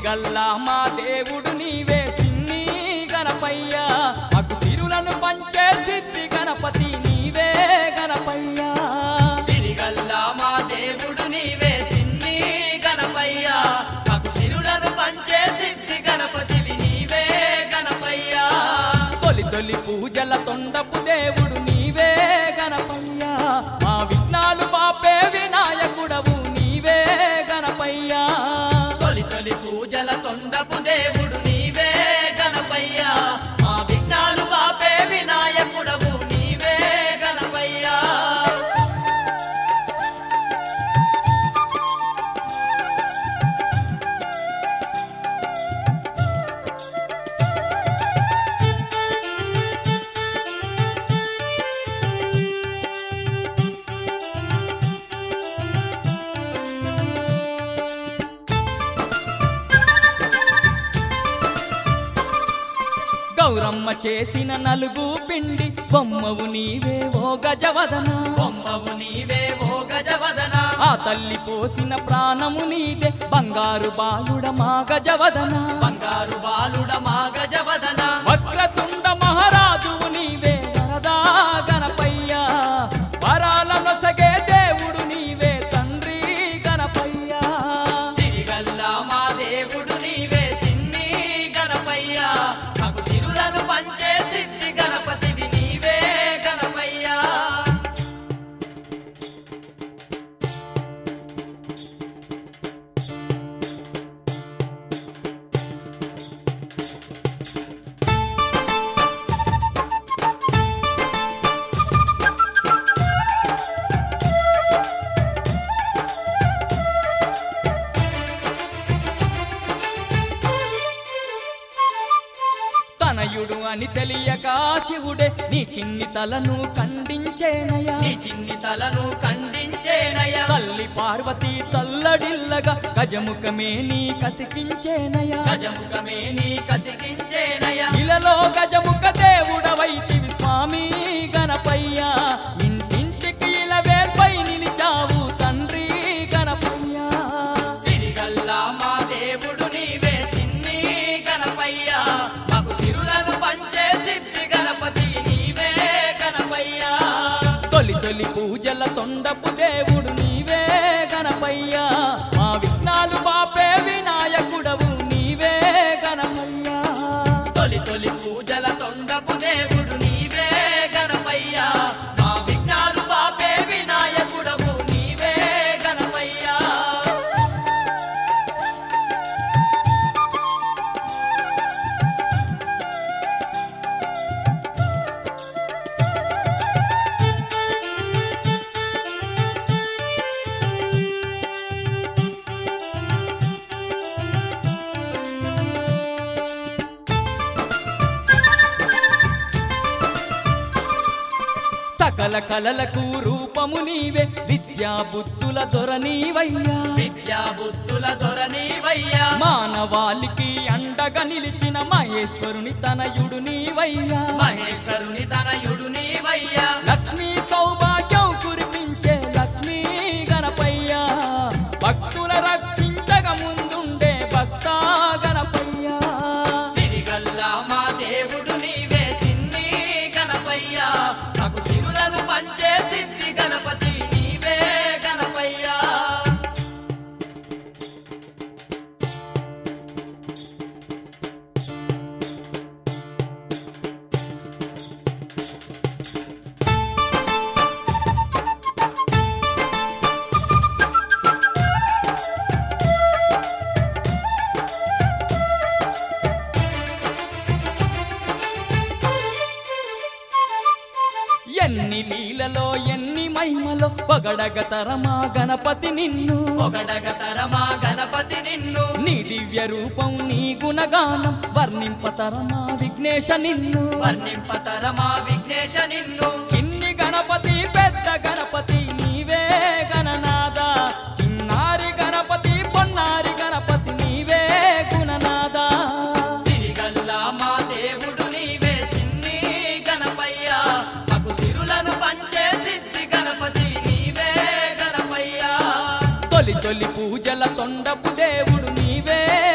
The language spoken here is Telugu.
సిరిగల్లా మా దేవుడు నీవే చిన్ని గణపయ్యా మాకు సిరులను పంచే సిద్ధి గణపతి నీవే గణపయ్యా సిరిగల్లా మా దేవుడు నీవే సిన్ని గణపయ్యా మాకు సిరులను పంచే సిద్ధి గణపతివి నీవే గణపయ్యా తొలి తొలి పూజల తొండపు దేవుడు నీవే గణపయ్యా మా విఘ్నాలు బాపే వినాయకుడవు నీవే గణపయ్యా తొలి తొలి పూజల తొండపు దేవుడు నీవే గణపయ్యా మా విఘ్నాలు బాపే వినాయకుడవు నీవే గణపయ్యా గౌరమ్మ చేసిన నలుగు పిండి బొమ్మవు నీవే ఓ గజవదన బొమ్మవు నీవే ఓ గజవదన ఆ తల్లి పోసిన ప్రాణము నీదే బంగారు బాలుడ మా గజవదన బంగారు బాలుడ మా గజవదన వక్రతుండ మహారాజువు నీవే వరదా గణపయ్యా వరాల నొసగే దేవుడు నీవే తండ్రి గణపయ్యా సిరిగల్లా మా దేవుడు నీవే సిన్ని గణపయ్యా మాకు సిరులను పంచే సిద్ధి గణపతివి నీవే గణపయ్యా తనయుడు అని తెలియక శివుడే నీ చిన్ని తలను ఖండించేనయా నీ చిన్ని తలను ఖండించేనయ్యా తల్లి పార్వతి తల్లడిల్లగా గజముఖమే నీ కతికించేనయా గజముఖమే నీ కతికించేనయ్యా ఇలలో గజముఖ దేవుడవైతివి స్వామి గణపయ్యా ఇంటింటికి ఇలవేల్పై నిలిచావు తండ్రి గణపయ్యా సిరిగల్లా మా దేవుడు నీవే సిన్ని గణపయ్యా మాకు సిరులను పంచే సిద్ధి గణపతి నీవే గణపయ్యా తొలి తొలి పూజల తొండపు దేవుడు నీవే గణపయ్యా మా విఘ్నాలు బాపే వినాయకుడవు నీవే గణపయ్యా తొలి తొలి పూజల తొండపు దేవుడు నీవే గణపయ్యా మా విఘ్నాలు పాపే వినాయకుడవు నీవే గణపయ్యా సకల కలలకు రూపము నీవే విద్యా బుద్ధుల దొర నీవయ్యా విద్యా బుద్ధుల దొర నీవయ్యా మానవాళికి అండగా నిలిచిన మహేశ్వరుని తనయుడు నీవయ్యా మహేశ్వరుని తనయుడు నీవయ్యా లక్ష్మీ సౌభాగ్యం కురిపించే లక్ష్మీ గణపయ్యా భక్తుల రక్షించక ముందుండే భక్త గణపయ్యా సిరిగల్లా మా దేవుడు నీవే సిన్ని గణపయ్యా మాకు సిరులను పంచే సిద్ధి గణపతి నీవే గణపయ్యా ఎన్ని లీలలో ఎన్ని మహిమలో పొగడగ తరమా గణపతి నిన్ను పొగడగ తరమా గణపతి నిన్ను నీ దివ్య రూపం నీ గుణగానం వర్ణింపతరమా విఘ్నేశ నిన్ను వర్ణింపతరమా విఘ్నేశ నిన్ను చిన్ని గణపతి పెద్ద గణపతి నీవే గణనాద చిన్నారి గణపతి పొన్నారి గణపతి నీవే గుణనాద సిరిగల్లా మా దేవుడు నీవే సిన్ని గణపయ్యా మాకు సిరులను పంచే సిద్ధి గణపతి నీవే గణపయ్యా తొలి తొలి పూజల తొండపు దేవుడు నీవే